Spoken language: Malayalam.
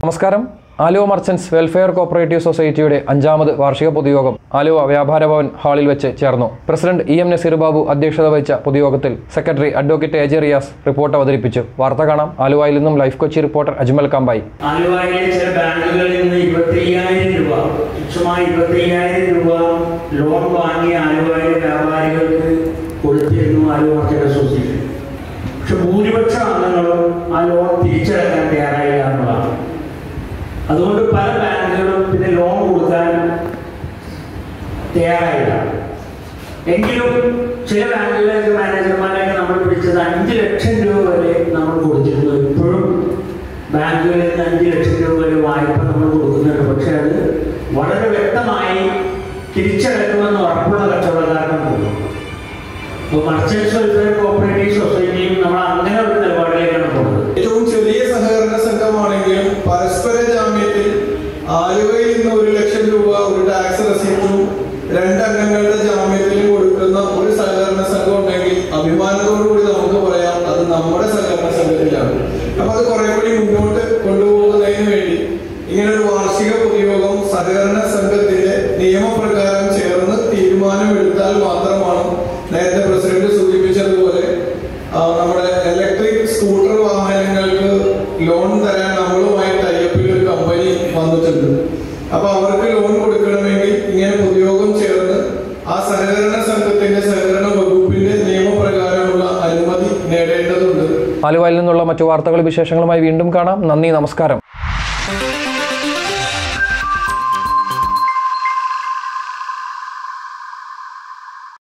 നമസ്കാരം ആലുവ മർച്ചന്റ്സ് വെൽഫെയർ കോപ്പറേറ്റീവ് സൊസൈറ്റിയുടെ അഞ്ചാമത് വാർഷിക പൊതുയോഗം ആലുവ വ്യാപാര ഭവൻ ഹാളിൽ വെച്ച് ചേർന്നു president E M Naseer Babu അധ്യക്ഷത വഹിച്ച പൊതുയോഗത്തിൽ secretary advocate A J Riyas report അവതരിപ്പിച്ചു വാർത്ത കാണാം ആലുവയിൽ നിന്നും ലൈഫ് കൊച്ചി റിപ്പോർട്ടർ അജ്മൽ കാമ്പായി ആലുവയിലെ ചില ബാങ്കുകളിൽ നിന്ന് ഇരുപത്തയ്യായിരം രൂപ തുച്ഛമായ ഇരുപത്തയ്യായിരം രൂപ ലോൺ വാങ്ങി ആലുവയിലെ വ്യാപാരികൾക്ക് കൊടുത്തിരുന്നു ആലുവ മർച്ചന്റ് അസോസിയേഷൻ പക്ഷെ ഭൂരിപക്ഷം അംഗങ്ങളും ആ ലോൺ തിരിച്ചടക്കാൻ തയ്യാറായില്ല എന്നുള്ളതാണ് അതുകൊണ്ട് പല ബാങ്കുകളും പിന്നെ ലോൺ കൊടുക്കാൻ തയ്യാറായില്ല എങ്കിലും ചില ബാങ്കുകളിലെ മാനേജർമാരെയൊക്കെ നമ്മൾ പിടിച്ചത് അഞ്ച് ലക്ഷം രൂപ വരെ നമ്മൾ കൊടുത്തിരുന്നു ഇപ്പോഴും ബാങ്കുകളിൽ നിന്ന് അഞ്ച് ലക്ഷം രൂപ വരെ വായ്പ നമ്മൾ കൊടുക്കുന്നുണ്ട് പക്ഷെ അത് വളരെ വ്യക്തമായി തിരിച്ചടക്കുമെന്ന് ഉറപ്പുള്ള കച്ചവടക്കാരനും പോകും അപ്പോൾ മർച്ചൻസ് വെൽഫെയർ കോപ്പറേറ്റീവ് സൊസൈറ്റിയും നമ്മൾ അങ്ങനെ ഒരു നിലപാടിലേക്കാണ് പോകുന്നത് ഏറ്റവും ചെറിയ സഹകരണ സംഘമാണെങ്കിലും പരസ്പര ജാമ്യത്തിൽ ആലുവയിൽ നിന്ന് ഒരു ലക്ഷം രൂപ ഒരു ടാക്സ് റെസിപ്റ്റും രണ്ട് അംഗങ്ങളുടെ ജാമ്യത്തിലും കൊടുക്കുന്ന ഒരു സഹകരണ സംഘം ഉണ്ടെങ്കിൽ അഭിമാനത്തോടുകൂടി നമുക്ക് പറയാം അത് നമ്മുടെ സഹകരണ സംഘത്തിലാണ് അപ്പൊ അത് കുറെ കൂടി മുന്നോട്ട് കൊണ്ടുപോകുന്നതിന് വേണ്ടി ഇങ്ങനെ ഒരു വാർഷിക പൊതുയോഗം സഹകരണ സംഘത്തിന്റെ നിയമപ്രകാരം ചേർന്ന് തീരുമാനമെടുത്താൽ മാത്രമാണ് നേരത്തെ പ്രസിഡന്റ് സൂചിപ്പിച്ചതുപോലെ ആ, നമ്മുടെ ഇലക്ട്രിക് സ്കൂട്ടർ വാഹനങ്ങൾക്ക് ലോൺ തരാൻ നമ്മളുമായി ടൈപ്പിൽ ഒരു കമ്പനി വന്നിട്ടുണ്ട് അപ്പൊ അവർക്ക് ലോൺ കൊടുക്കണമെങ്കിൽ ഇങ്ങനെ പൊതുയോഗം ചേർന്ന് ആ സഹകരണ സംഘത്തിന്റെ സഹകരണ വകുപ്പിന്റെ നിയമപ്രകാരമുള്ള അനുമതി നേടേണ്ടതുണ്ട് ആലുവയിൽ നിന്നുള്ള മറ്റു വാർത്തകളും വിശേഷങ്ങളുമായി വീണ്ടും കാണാം നന്ദി നമസ്കാരം